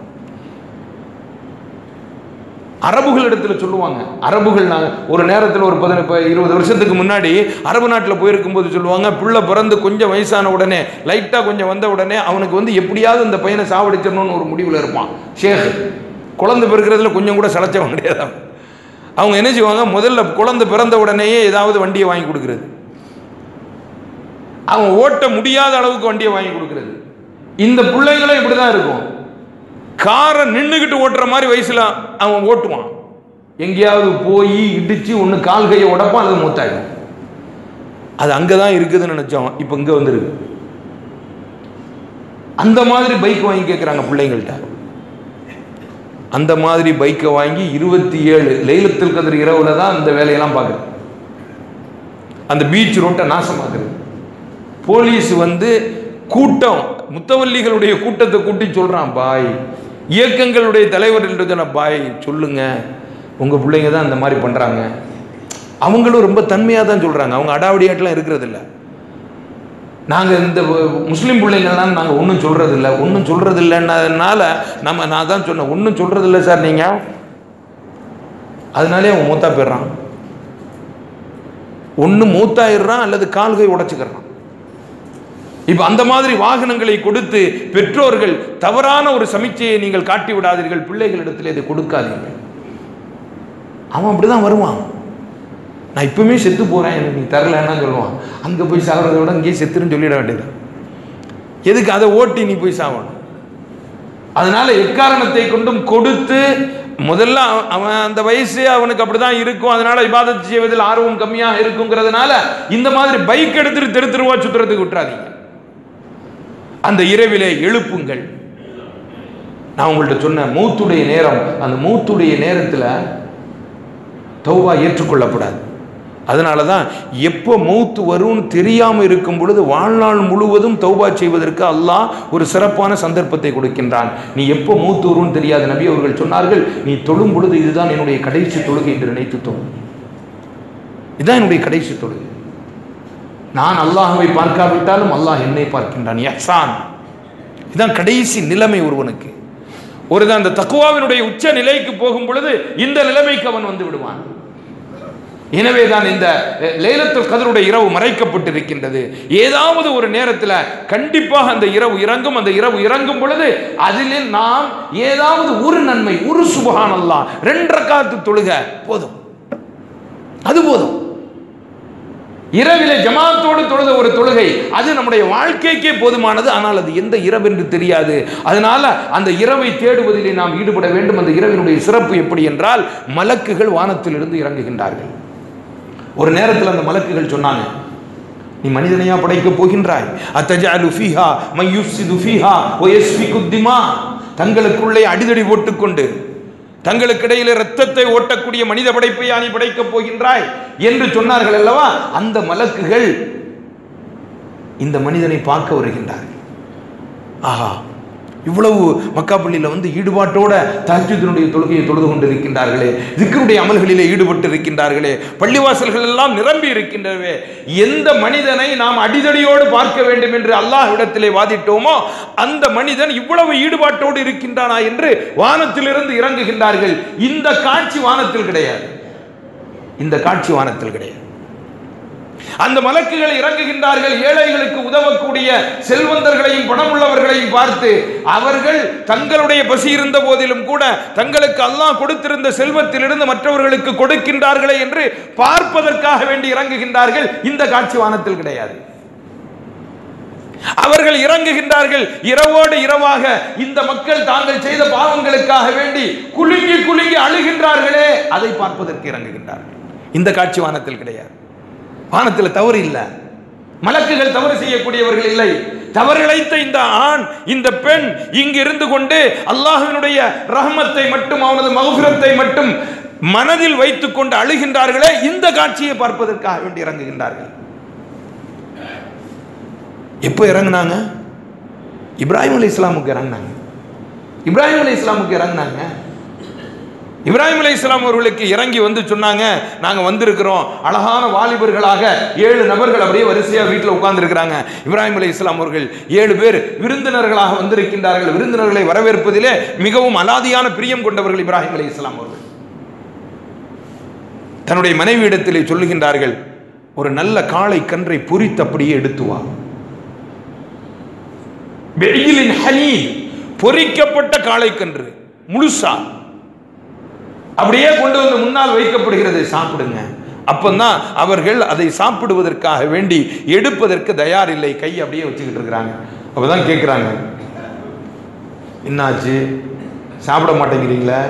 Speaker 2: அரபுகள் இடத்துல சொல்லுவாங்க அரபுகள் நான் ஒரு நேரத்தில் ஒரு பதின இப்போ இருபது வருஷத்துக்கு முன்னாடி அரபு நாட்டில் போயிருக்கும்போது சொல்லுவாங்க பிள்ளை பிறந்து கொஞ்சம் வயசான உடனே லைட்டாக கொஞ்சம் வந்த உடனே அவனுக்கு வந்து எப்படியாவது இந்த பையனை சாவடிச்சிடணும்னு ஒரு முடிவில் இருப்பான் ஷேக் குழந்தை பிறக்கிறதுல கொஞ்சம் கூட சளைச்சவன் கிடையாது அவன். அவங்க என்ன செய்வாங்க முதல்ல குழந்தை பிறந்த உடனேயே ஏதாவது வண்டியை வாங்கி கொடுக்குறது அவன் ஓட்ட முடியாத அளவுக்கு வண்டியை வாங்கி கொடுக்குறது இந்த பிள்ளைங்களும் இப்படி தான் இருக்கும் காரை நின்றுக்கிட்டு ஓட்டுற மாதிரி வயசுல அவன் ஓட்டுவான் எங்கேயாவது போய் இடிச்சு ஒன்று கால் கையை உடைப்பான் அது மூத்தாயிடும் அது அங்கே தான் இருக்குதுன்னு நினச்சோம் இப்போ இங்கே வந்துருக்கு அந்த மாதிரி பைக் வாங்கி கேட்குறாங்க பிள்ளைங்கள்ட்ட அந்த மாதிரி பைக்கை வாங்கி இருபத்தி ஏழு லைலத்தில் கதிர் இரவுல தான் அந்த வேலையெல்லாம் பார்க்குறது அந்த பீச் ரோட்டை நாசமாக்குறது போலீஸ் வந்து கூட்டம் முத்தவல்லிகளுடைய கூட்டத்தை கூட்டி சொல்றான் பாய் இயக்கங்களுடைய தலைவர்கள்ட்ட சொன்ன பாய் சொல்லுங்க உங்க பிள்ளைங்க தான் இந்த மாதிரி பண்றாங்க அவங்களும் ரொம்ப தன்மையாக தான் சொல்றாங்க அவங்க அடாவடியாட்டெல்லாம் இருக்கிறது இல்ல நாங்க இந்த முஸ்லீம் பிள்ளைங்கள்லாம் நாங்க ஒன்றும் சொல்றது இல்ல ஒன்றும் சொல்றது இல்லைன்னதுனால நம்ம நான் தான் சொன்னேன் ஒன்றும் சொல்றது இல்லை சார் நீங்க அதனாலே அவன் மூத்தா போயிடுறான் ஒன்று மூத்தாயிடுறான் அல்லது கால்கை உடைச்சுக்கிறான் இப்ப அந்த மாதிரி வாகனங்களை கொடுத்து பெற்றோர்கள் தவறான ஒரு சமிச்சையை நீங்கள் காட்டி விடாதீர்கள் பிள்ளைகளிடத்தில் இதை கொடுக்காதீர்கள் அவன் அப்படிதான் வருவான் நான் இப்பவுமே செத்து போறேன் எனக்கு நீ தரலன்னா சொல்லுவான் அங்க போய் சாகிறத விட இங்கேயே செத்துருன்னு சொல்லிட வேண்டியது எதுக்கு அதை ஓட்டி நீ போய் சாவணும் அதனால எக்காரணத்தை கொண்டும் கொடுத்து முதல்ல அவன் அவன் அந்த வயசு அவனுக்கு அப்படிதான் இருக்கும் அதனால இபாதத் செய்வதில் ஆர்வம் கம்மியாக இருக்குங்கிறதுனால இந்த மாதிரி பைக் எடுத்துட்டு தெரு தெருவா சுத்துறதுக்கு விட்டுறாதீங்க அந்த இரவிலே எழுப்புங்கள் நான் உங்கள்ட்ட சொன்ன மூத்துடைய நேரம் அந்த மூத்துடைய நேரத்தில் தௌபா ஏற்றுக்கொள்ளப்படாது அதனால தான் எப்போ மௌத்து வரும்னு தெரியாமல் இருக்கும் பொழுது வாழ்நாள் முழுவதும் தௌபா செய்வதற்கு அல்லாஹ் ஒரு சிறப்பான சந்தர்ப்பத்தை கொடுக்கின்றான் நீ எப்போ மௌத்து வரும்னு தெரியாத நபி அவர்கள் சொன்னார்கள் நீ தொழும் பொழுது இதுதான் என்னுடைய கடைசி தொழுகை என்று நினைத்து தொழு இதுதான் என்னுடைய கடைசி தொழுகை நான் அல்லாஹ்வை பார்க்காவிட்டாலும் அல்லாஹ் என்னை பார்க்கின்றான் யஹ்சான் இதுதான் கடைசி நிலைமை ஒருவனுக்கு ஒரு அந்த தக்குவாவினுடைய உச்ச நிலைக்கு போகும் பொழுது இந்த நிலைமைக்கு அவன் வந்து விடுவான் எனவே தான் இந்த லைலத்துல் கதருடைய இரவு மறைக்கப்பட்டிருக்கின்றது ஏதாவது ஒரு நேரத்தில் கண்டிப்பாக அந்த இரவு இறங்கும் அந்த இரவு இறங்கும் பொழுது அதில் நாம் ஏதாவது ஒரு நன்மை ஒரு சுபஹான் அல்லாஹ் ரெண்டரை காத்து தொழுக போதும் அது போதும் இரவிலே ஜமாத்தோடு தொழுத ஒரு தொழுகை அது நம்முடைய வாழ்க்கைக்கே போதுமானது ஆனால் அது எந்த இரவு என்று தெரியாது அதனால அந்த இரவை தேடுவதிலே நாம் ஈடுபட வேண்டும் அந்த இரவினுடைய சிறப்பு எப்படி என்றால் மலக்குகள் வானத்திலிருந்து இறங்குகின்றார்கள் ஒரு நேரத்தில் அந்த மலக்குகள் சொன்னாங்க நீ மனிதனையா படைக்க போகின்றாய் அத்தஜாலு ஃபீஹா மையுஃப்சிது ஃபீஹா வயஸ்ஃபிகு திமா தங்களுக்குள்ளே அடிதடி போட்டுக்கொண்டு தங்களுக்கிடையிலே ரத்தத்தை ஓட்டக்கூடிய மனித படைப்பையா நீ படைக்கப் போகின்றாய் என்று சொன்னார்கள் அல்லவா அந்த மலக்குகள் இந்த மனிதனை பார்க்க வருகின்றார்கள் ஆஹா இவ்வளவு மக்காப்பள்ளியில் வந்து ஈடுபாட்டோட தஹஜுதினுடைய தொழுகையை தொழுது கொண்டிருக்கின்றார்களே திக்கருடைய அமல்களிலே ஈடுபட்டு இருக்கின்றார்களே பள்ளிவாசல்கள் எல்லாம் நிரம்பி இருக்கின்றனவே எந்த மனிதனை நாம் அடிதடியோடு பார்க்க வேண்டும் என்று அல்லாஹ்விடத்திலே வாதிட்டோமோ அந்த மனிதன் இவ்வளவு ஈடுபாட்டோடு இருக்கின்றானா என்று வானத்திலிருந்து இறங்குகின்றார்கள் இந்த காட்சி வானத்தில் கிடையாது இந்த காட்சி வானத்தில் கிடையாது அந்த மலக்குகள் இறங்குகின்றார்கள் ஏழைகளுக்கு உதவக்கூடிய செல்வந்தர்களையும் பணமுள்ளவர்களையும் பார்த்து அவர்கள் தங்களுடைய பசி இருந்த போதிலும் கூட தங்களுக்கு அல்லாஹ் கொடுத்திருந்த செல்வத்திலிருந்து மற்றவர்களுக்கு கொடுக்கின்றார்களே என்று பார்ப்பதற்காக வேண்டி இறங்குகின்றார்கள் இந்த காட்சி வானத்தில் கிடையாது அவர்கள் இறங்குகின்றார்கள் இரவோடு இரவாக இந்த மக்கள் தாங்கள் செய்த பாவங்களுக்காக வேண்டி குலுங்கி குலுங்கி அழுகின்றார்களே அதை பார்ப்பதற்கு இறங்குகின்றார்கள் இந்த காட்சி வானத்தில் கிடையாது வானத்தில் தவறு இல்லை மலக்குகள் தவறு செய்யக்கூடியவர்கள் இல்லை தவறிழைத்த இந்த ஆண் இந்த பெண் இங்கு இருந்து கொண்டு அல்லாஹினுடைய ரஹமத்தை மட்டும் அவனது மகுபிரத்தை மட்டும் மனதில் வைத்துக் கொண்டு அழுகின்றார்களே இந்த காட்சியை பார்ப்பதற்காக வேண்டி இறங்குகின்றார்கள் எப்போ இறங்குனாங்க இப்ராஹிம் அலி இஸ்லாமுக்கு இறங்குனாங்க இப்ராஹிம் அலி இஸ்லாமுக்கு இறங்குனாங்க இப்ராஹிம் அலை இஸ்லாம் அவர்களுக்கு இறங்கி வந்து சொன்னாங்க நாங்க வந்திருக்கிறோம் அழகான வாலிபர்களாக ஏழு நபர்கள் அப்படியே வரிசையா வீட்டில் உட்கார்ந்து இருக்கிறாங்க இப்ராஹிம் அலை இஸ்லாம் அவர்கள் ஏழு பேர் விருந்தினர்களாக வந்திருக்கின்றார்கள் விருந்தினர்களை வரவேற்பதிலே மிகவும் அலாதியான பிரியம் கொண்டவர்கள் இப்ராஹிம் அலை இஸ்லாம் அவர்கள் தன்னுடைய மனைவியிடத்திலே சொல்லுகின்றார்கள் ஒரு நல்ல காளை கன்றை பொறித்து அப்படியே எடுத்து வா வெயிலின் ஹனீத் பொறிக்கப்பட்ட காளைக்கன்று முழுசா அப்படியே கொண்டு வந்து முன்னால் வைக்கப்படுகிறது சாப்பிடுங்க அப்பந்தான் அவர்கள் அதை சாப்பிடுவதற்காக வேண்டி எடுப்பதற்கு தயார் இல்லை கை அப்படியே வச்சுக்கிட்டு இருக்கிறாங்க அப்பதான் கேட்குறாங்க என்னாச்சு சாப்பிட மாட்டேங்கிறீங்களா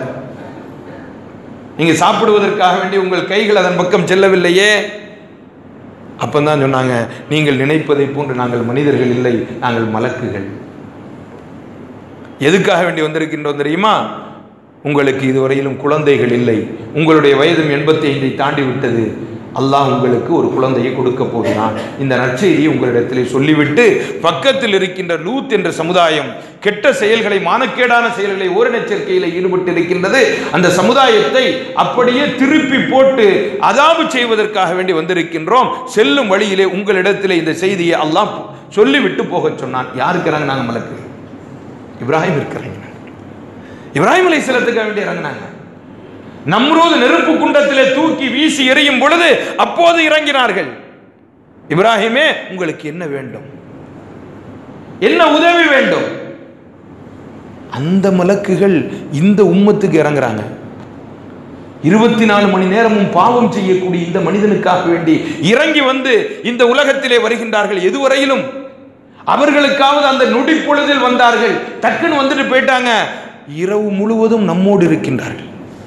Speaker 2: நீங்க சாப்பிடுவதற்காக வேண்டி உங்கள் கைகள் அதன் பக்கம் செல்லவில்லையே அப்பந்தான் சொன்னாங்க நீங்கள் நினைப்பதை போன்று நாங்கள் மனிதர்கள் இல்லை நாங்கள் மலக்குகள் எதுக்காக வேண்டி வந்திருக்கின்றோம் தெரியுமா உங்களுக்கு இதுவரையிலும் குழந்தைகள் இல்லை உங்களுடைய வயதும் எண்பத்தி ஐந்தை தாண்டி விட்டது அல்லாஹ் உங்களுக்கு ஒரு குழந்தையை கொடுக்க போகிறான் இந்த நற்செய்தியை உங்களிடத்திலே சொல்லிவிட்டு பக்கத்தில் இருக்கின்ற லூத் என்ற சமுதாயம் கெட்ட செயல்களை மானக்கேடான செயல்களை ஓரினச்சேர்க்கையில் ஈடுபட்டு இருக்கின்றது அந்த சமுதாயத்தை அப்படியே திருப்பி போட்டு அதாபு செய்வதற்காக வேண்டி வந்திருக்கின்றோம் செல்லும் வழியிலே உங்களிடத்திலே இந்த செய்தியை அல்லாஹ் சொல்லிவிட்டு போகச் சொன்னான் யார் இருக்கிறாங்க நாங்கள் மலக்கு இப்ராஹிம் இருக்கிறாங்க இப்ராஹிம் அலை செலத்துக்காக வேண்டி இறங்கினாங்க நம்ரூது நெருப்பு குண்டத்திலே தூக்கி வீசி எறியும் பொழுது அப்போது இறங்கினார்கள் இப்ராஹிமே உங்களுக்கு என்ன வேண்டும் என்ன உதவி வேண்டும் அந்த மலக்குகள் இந்த உம்மத்துக்கு இறங்குறாங்க இருபத்தி நாலு மணி நேரமும் பாவம் செய்யக்கூடிய இந்த மனிதனுக்காக வேண்டி இறங்கி வந்து இந்த உலகத்திலே வருகின்றார்கள் எதுவரையிலும் அவர்களுக்காவது அந்த நொடி பொழுதில் வந்தார்கள் டக்குன்னு வந்துட்டு போயிட்டாங்க இரவு முழுவதும் நம்மோடு இருக்கின்றார்கள்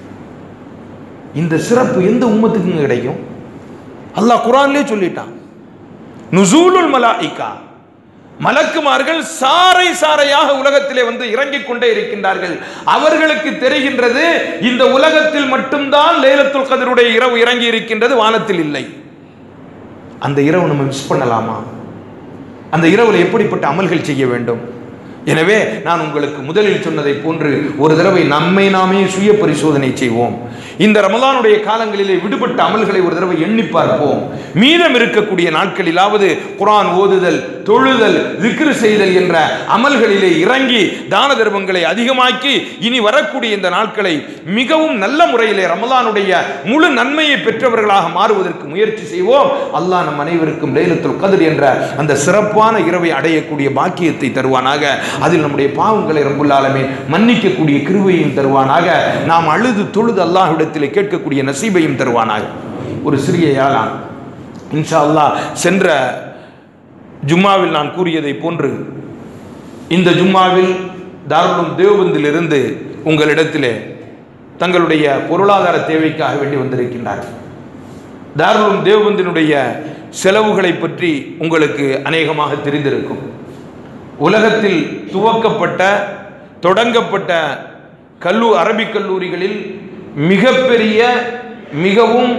Speaker 2: இந்த சிறப்பு எந்த உம்மத்துக்குங்க கிடைக்கும் அல்லாஹ் குரான்லயே சொல்லிட்டான் நுசூலுல் மலாயிகா மலக்குமார்கள் சாறை சாறையாக உலகத்திலே வந்து இறங்கிக் கொண்டே இருக்கின்றார்கள் அவர்களுக்கு தெரிகின்றது இந்த உலகத்தில் மட்டும்தான் லேலத்துல் கதருடைய இரவு இறங்கி இருக்கின்றது வானத்தில் இல்லை அந்த இரவு நம்ம மிஸ் பண்ணலாமா அந்த இரவில் எப்படிப்பட்ட அமல்கள் செய்ய வேண்டும் எனவே நான் உங்களுக்கு முதலில் சொன்னதை போன்று ஒரு தடவை நம்மை நாமே சுய பரிசோதனை செய்வோம் இந்த ரமலானுடைய காலங்களிலே விடுபட்ட அமல்களை ஒரு தடவை எண்ணி பார்ப்போம் மீதம் இருக்கக்கூடிய நாட்களிலாவது குரான் ஓதுதல் தொழுதல் திக்ரு செய்தல் என்ற அமல்களிலே இறங்கி தான தர்மங்களை அதிகமாக்கி இனி வரக்கூடிய இந்த நாட்களை மிகவும் நல்ல முறையிலே ரமலானுடைய முழு நன்மையை பெற்றவர்களாக மாறுவதற்கு முயற்சி செய்வோம் அல்லாஹ் நம் அனைவருக்கும் லைலத்துல் கதிர் என்ற அந்த சிறப்பான இரவை அடையக்கூடிய பாக்கியத்தை தருவானாக அதில் நம்முடைய பாவங்களை ரம்புல்லாலமே மன்னிக்கக்கூடிய கிருபையும் தருவானாக நாம் அழுது தொழுது அல்லாஹ்விடத்திலே கேட்கக்கூடிய நசீபையும் தருவானாக ஒரு சிறிய யாழான் இன்ஷா அல்லாஹ் சென்ற ஜும்மாவில் நான் கூறியதை போன்று இந்த ஜும்மாவில் தாருலும் தேவபந்திலிருந்து உங்களிடத்திலே தங்களுடைய பொருளாதார தேவைக்காக வேண்டி வந்திருக்கின்றார்கள் தாருலும் தேவபந்தினுடைய செலவுகளை பற்றி உங்களுக்கு அநேகமாக தெரிந்திருக்கும் உலகத்தில் துவக்கப்பட்ட தொடங்கப்பட்ட கல்லூ அரபிக் கல்லூரிகளில் மிகப்பெரிய மிகவும்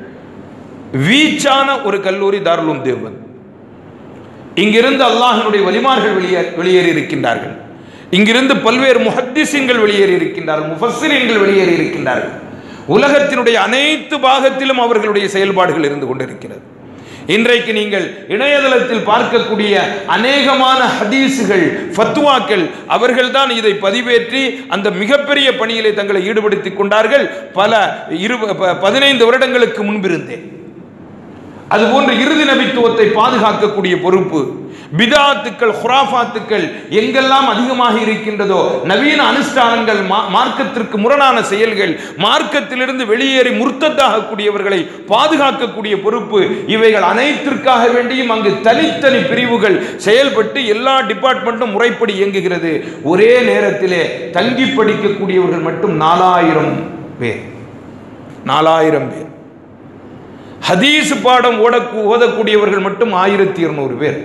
Speaker 2: வீச்சான ஒரு கல்லூரி தாருலும் தேவன் இங்கிருந்து அல்லாஹினுடைய வலிமார்கள் வெளியே வெளியேறி இருக்கின்றார்கள் இங்கிருந்து பல்வேறு முஹத்திசின்கள் வெளியேறி இருக்கின்றார்கள் முஃபஸ்ஸிரீன்கள் வெளியேறி இருக்கின்றார்கள் உலகத்தினுடைய அனைத்து பாகத்திலும் அவர்களுடைய செயல்பாடுகள் இருந்து கொண்டிருக்கிறது இன்றைக்கு நீங்கள் இணையதளத்தில் பார்க்கக்கூடிய அநேகமான ஹதீஸுகள் ஃபத்வாக்கள் அவர்கள்தான் இதை பதிவேற்றி அந்த மிகப்பெரிய பணியிலே தங்களை ஈடுபடுத்திக் கொண்டார்கள் பல இரு ப- பதினைந்து வருடங்களுக்கு முன்பிருந்தே அதுபோன்று இறுதி நபித்துவத்தை பாதுகாக்கக்கூடிய பொறுப்பு பிதாத்துக்கள் ஹுராஃபாத்துக்கள் எங்கெல்லாம் அதிகமாக இருக்கின்றதோ நவீன அனுஷ்டானங்கள் மா- மார்க்கத்திற்கு முரணான செயல்கள் மார்க்கத்திலிருந்து வெளியேறி முர்த்தத்தாகக்கூடியவர்களை பாதுகாக்கக்கூடிய பொறுப்பு இவைகள் அனைத்திற்காக வேண்டியும் அங்கு தனித்தனி பிரிவுகள் செயல்பட்டு எல்லா டிபார்ட்மெண்ட்டும் முறைப்படி இயங்குகிறது ஒரே நேரத்திலே தங்கி படிக்கக்கூடியவர்கள் மட்டும் நாலாயிரம் பேர் நாலாயிரம் பேர் ஹதீஸ் பாடம் ஓட ஓதக்கூடியவர்கள் மட்டும் ஆயிரத்தி இருநூறு பேர்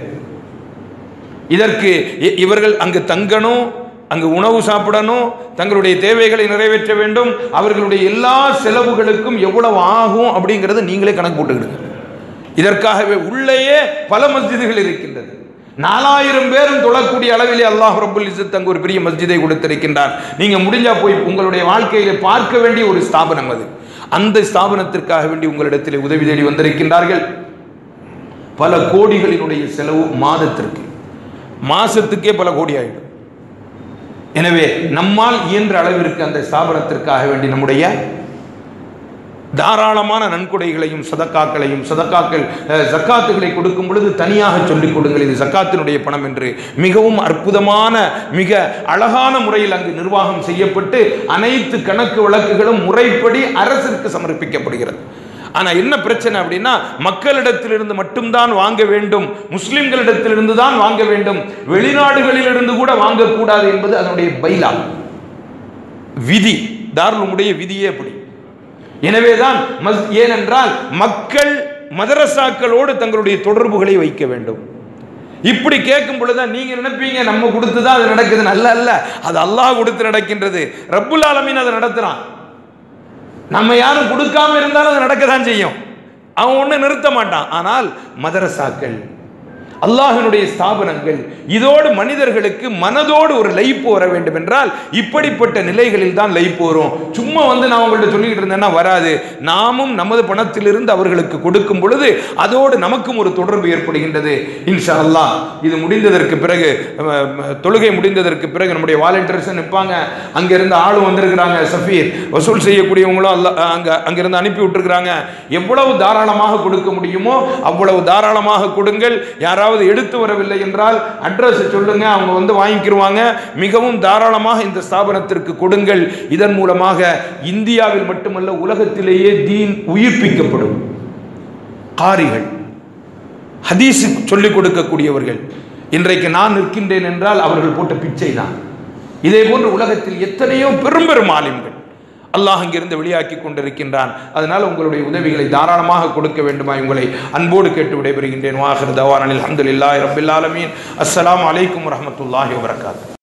Speaker 2: இதற்கு இ- இவர்கள் அங்கு தங்கணும் அங்கு உணவு சாப்பிடணும் தங்களுடைய தேவைகளை நிறைவேற்ற வேண்டும் அவர்களுடைய எல்லா செலவுகளுக்கும் எவ்வளவு ஆகும் அப்படிங்கிறத நீங்களே கணக்கு போட்டுக்கிடுங்க இதற்காகவே உள்ளேயே பல மஸ்ஜிதுகள் இருக்கின்றது நாலாயிரம் பேரும் தொழக்கூடிய அளவிலே அல்லாஹ் ரப்புல் இஸ்ஸத் அங்கு ஒரு பெரிய மஸ்ஜிதை கொடுத்திருக்கின்றான் நீங்க முடிஞ்சா போய் உங்களுடைய வாழ்க்கையில பார்க்க வேண்டிய ஒரு ஸ்தாபனம் அது அந்த ஸ்தாபனத்திற்காக வேண்டி உங்களிடத்தில் உதவி தேடி வந்திருக்கின்றார்கள் பல கோடிகளினுடைய செலவு மாதத்திற்கு மாசத்துக்கே பல கோடி ஆயிடும் எனவே நம்மால் இயன்ற அளவிற்கு அந்த ஸ்தாபனத்திற்காக வேண்டி நம்முடைய தாராளமான நன்கொடைகளையும் சதக்காக்களையும் சதக்காக்கள் அஹ், ஜக்காத்துகளை கொடுக்கும் பொழுது தனியாக சொல்லிக் கொடுங்கள் இது ஜக்காத்தினுடைய பணம் என்று மிகவும் அற்புதமான மிக அழகான முறையில் அங்கு நிர்வாகம் செய்யப்பட்டு அனைத்து கணக்கு வழக்குகளும் முறைப்படி அரசிற்கு சமர்ப்பிக்கப்படுகிறது ஆனா என்ன பிரச்சனை அப்படின்னா மக்களிடத்திலிருந்து மட்டும்தான் வாங்க வேண்டும் முஸ்லிம்களிடத்திலிருந்து தான் வாங்க வேண்டும் வெளிநாடுகளிலிருந்து கூட வாங்கக்கூடாது என்பது அதனுடைய பைலா விதி தாருடைய விதியே அப்படி எனவேதான் மஸ்- ஏனென்றால் மக்கள் மதரசாக்களோடு தங்களுடைய தொடர்புகளை வைக்க வேண்டும் இப்படி கேட்கும் பொழுதுதான் நீங்க நினைப்பீங்க நம்ம கொடுத்து தான் அது நடக்குது நல்ல அல்ல அது அல்லாஹ் கொடுத்து நடக்கின்றது ரப்புல் ஆலமீன் அதை நடத்துறான் நம்ம யாரும் கொடுக்காம இருந்தாலும் அது நடக்க தான் செய்யும் அவன் ஒண்ணு நிறுத்த மாட்டான் ஆனால் மதரசாக்கள் அல்லாஹினுடைய ஸ்தாபனங்கள் இதோடு மனிதர்களுக்கு மனதோடு ஒரு லைப்பு வர வேண்டும் என்றால் இப்படிப்பட்ட நிலைகளில் தான் லைப்பு வரும் சும்மா வந்து நான் உங்கள்ட்ட சொல்லிக்கிட்டு இருந்தேன்னா வராது நாமும் நமது பணத்திலிருந்து அவர்களுக்கு கொடுக்கும் பொழுது அதோடு நமக்கும் ஒரு தொடர்பு ஏற்படுகின்றது இன்ஷா அல்லாஹ் இது முடிந்ததற்கு பிறகு அஹ், அஹ், தொழுகை முடிந்ததற்கு பிறகு நம்முடைய வாலண்டியர்ஸ் நிற்பாங்க அங்கிருந்து ஆளும் வந்திருக்கிறாங்க சஃபீர் வசூல் செய்யக்கூடியவங்களும் அல்ல அங்க அங்கிருந்து அனுப்பி விட்டுருக்கிறாங்க எவ்வளவு தாராளமாக கொடுக்க முடியுமோ அவ்வளவு தாராளமாக கொடுங்கள் யாராவது எடுத்து வரவில்லை என்றால் அட்ரஸ் சொல்லுங்க அவங்க வந்து வாங்கிக்கிருவாங்க மிகவும் தாராளமாக இந்த ஸ்தாபனத்திற்கு கொடுங்கள் இதன் மூலமாக இந்தியாவில் மட்டுமல்ல உலகத்திலேயே தீன் உயிர்ப்பிக்கப்படும் காரிகள் ஹதீஸ் சொல்லிக் கொடுக்கக்கூடியவர்கள் இன்றைக்கு நான் நிற்கின்றேன் என்றால் அவர்கள் போட்ட பிச்சை தான் இதே போன்று உலகத்தில் எத்தனையோ பெரும் பெரும் ஆலிம்கள் அல்லாஹ் அங்கிருந்து வெளியாக்கி கொண்டிருக்கின்றான் அதனால் உங்களுடைய உதவிகளை தாராளமாக கொடுக்க வேண்டுமா உங்களை அன்போடு கேட்டு விடைபெறுகின்றேன் வாஹர் தவானில் அஹமதுல்லாஹி ரபில் ஆலமீன் அஸ்ஸலாமு அலைக்கும் வரஹ்மத்துல்லாஹி வபரகாத்து